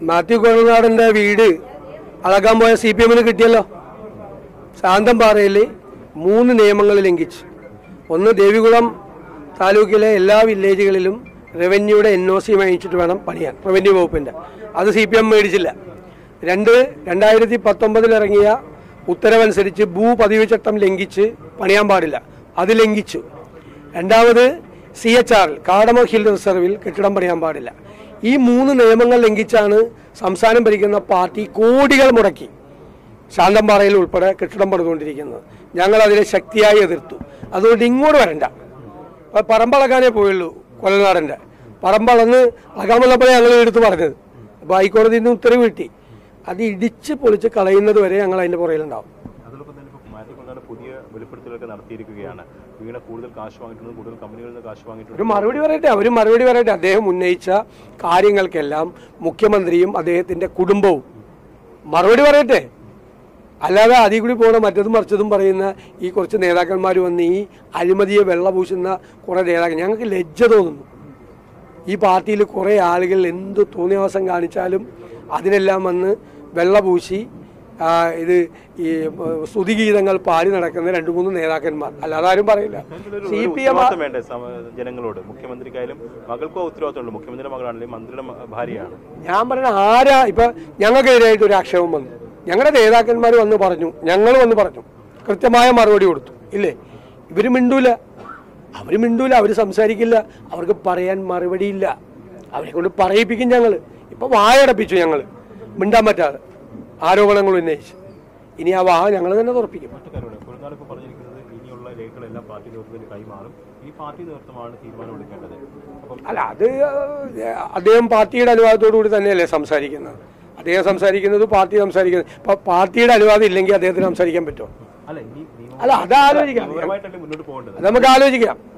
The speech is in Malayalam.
മാത്യു കൊളനാടൻ്റെ വീട് അളക്കാൻ പോയ സി പി എമ്മിന് കിട്ടിയല്ലോ ശാന്തംപാറയിൽ മൂന്ന് നിയമങ്ങൾ ലംഘിച്ചു ഒന്ന് ദേവികുളം താലൂക്കിലെ എല്ലാ വില്ലേജുകളിലും റവന്യൂയുടെ എൻ ഒ സി വാങ്ങിച്ചിട്ട് വേണം പണിയാൻ റവന്യൂ വകുപ്പിൻ്റെ അത് സി പി എം മേടിച്ചില്ല രണ്ട് രണ്ടായിരത്തി പത്തൊമ്പതിൽ ഇറങ്ങിയ ഉത്തരവനുസരിച്ച് ഭൂപതിവ് ചട്ടം ലംഘിച്ച് പണിയാൻ പാടില്ല അത് ലംഘിച്ചു രണ്ടാമത് സി എച്ച് ആറിൽ കാടമ ഹിൽ റിസർവിൽ കെട്ടിടം പണിയാൻ പാടില്ല ഈ മൂന്ന് നിയമങ്ങൾ ലംഘിച്ചാണ് സംസ്ഥാനം ഭരിക്കുന്ന പാർട്ടി കോടികൾ മുടക്കി ശാന്തംപാറയിൽ ഉൾപ്പെടെ കെട്ടിടം പണിതുകൊണ്ടിരിക്കുന്നത് ഞങ്ങൾ അതിനെ ശക്തിയായി എതിർത്തു അതുകൊണ്ട് ഇങ്ങോട്ട് വരണ്ട അപ്പൊ പറമ്പളക്കാനേ പോയുള്ളൂ കൊല്ലനാടൻ്റെ പറമ്പളന്ന് അളകാമുള്ളപ്പോഴേ ഞങ്ങൾ എടുത്ത് പറഞ്ഞത് അപ്പോൾ ഹൈക്കോടതിയിൽ നിന്ന് ഉത്തരവ് കിട്ടി അത് ഇടിച്ച് പൊളിച്ച് കളയുന്നത് വരെ ഞങ്ങൾ അതിൻ്റെ പുറയിലുണ്ടാവും അതോടൊപ്പം തന്നെ ഇപ്പോൾ മാറ്റിക്കൊണ്ടാണ് പുതിയ വെളിപ്പെടുത്തലൊക്കെ നടത്തിയിരിക്കുകയാണ് വീണ കൂടുതൽ കാശ് വാങ്ങിയിട്ടുണ്ട് കൂടുതൽ കമ്പനികളിൽ നിന്ന് കാശ് വാങ്ങിയിട്ടുണ്ട് ഒരു മറുപടി പറയട്ടെ അവർ മറുപടി പറയട്ടെ അദ്ദേഹം ഉന്നയിച്ച കാര്യങ്ങൾക്കെല്ലാം മുഖ്യമന്ത്രിയും അദ്ദേഹത്തിന്റെ കുടുംബവും മറുപടി പറയട്ടെ അല്ലാതെ അതിൽ കൂടി പോണ മറ്റതും മറിച്ചതും പറയുന്ന ഈ കുറച്ച് നേതാക്കന്മാർ വന്ന് ഈ അഴിമതിയെ വെള്ളപൂശുന്ന കുറേ നേതാക്കൾ ഞങ്ങൾക്ക് ലജ്ജ തോന്നുന്നു ഈ പാർട്ടിയിൽ കുറേ ആളുകൾ എന്ത് തോന്നിയവാസം കാണിച്ചാലും അതിനെല്ലാം വന്ന് വെള്ളപൂശി ആ, ഇത് ഈ ഏ, സ്തുതിഗീതങ്ങൾ പാടി നടക്കുന്ന രണ്ട് മൂന്ന് നേതാക്കന്മാർ അല്ലാതെ ആരും പറയില്ല ഒരു- സി ഒരു പി എം ഉത്തരവാദിത്തം വേണ്ടേ സമ- ജനങ്ങളോട് മുഖ്യമന്ത്രിക്കായാലും മകൾക്കോ ഉത്തരവാദിത്തമുണ്ട് മുഖ്യമന്ത്രിയുടെ മകളാണെങ്കിലും മന്ത്രിയുടെ മ- ഭാര്യയാണ് ഞാൻ പറഞ്ഞ ആരാ ഇപ്പൊ ഞങ്ങൾക്കെതിരായിട്ട് ഒരു ആക്ഷേപം വന്നു ഞങ്ങളുടെ നേതാക്കന്മാർ വന്ന് പറഞ്ഞു ഞങ്ങൾ വന്ന് പറഞ്ഞു കൃത്യമായ മറുപടി കൊടുത്തു ഇല്ലേ ഇവര് മിണ്ടൂല അവര് മിണ്ടൂല അവര് സംസാരിക്കില്ല അവർക്ക് പറയാൻ മറുപടിയില്ല അവരെ കൊണ്ട് പറയിപ്പിക്കും ഞങ്ങൾ ഇപ്പൊ വായടപ്പിച്ചു ഞങ്ങൾ മിണ്ടാൻ പറ്റാതെ ആരോപണങ്ങൾ ഉന്നയിച്ച് ഇനി ആ വാ ഞങ്ങൾ തന്നെ തുറപ്പിക്കും മറ്റു കാര്യമാണ് കൊഴുന്നാൾ ഇപ്പോൾ പറഞ്ഞിരിക്കുന്നത് ഇനിയുള്ള രേഖകളെല്ലാം പാർട്ടി നേതൃത്വത്തിന് കൈമാറും ഈ പാർട്ടി നേതൃത്വമാണ് തീരുമാനമെടുക്കേണ്ടത് അപ്പം അല്ല അത് ഏഹ്, അദ്ദേഹം പാർട്ടിയുടെ അനുവാദത്തോടു കൂടി തന്നെയല്ലേ സംസാരിക്കുന്നത് അദ്ദേഹം സംസാരിക്കുന്നത് പാർട്ടി സംസാരിക്കുന്നത് ഇപ്പൊ പാർട്ടിയുടെ അനുവാദം ഇല്ലെങ്കിൽ അദ്ദേഹത്തിന് സംസാരിക്കാൻ പറ്റുമോ അല്ല ഇനി നിയമ- അല്ല അത് ആലോചിക്കാം നിയമപരമായിട്ടല്ലേ മുന്നോട്ട് പോകേണ്ടത് അത് നമുക്ക് ആലോചിക്കാം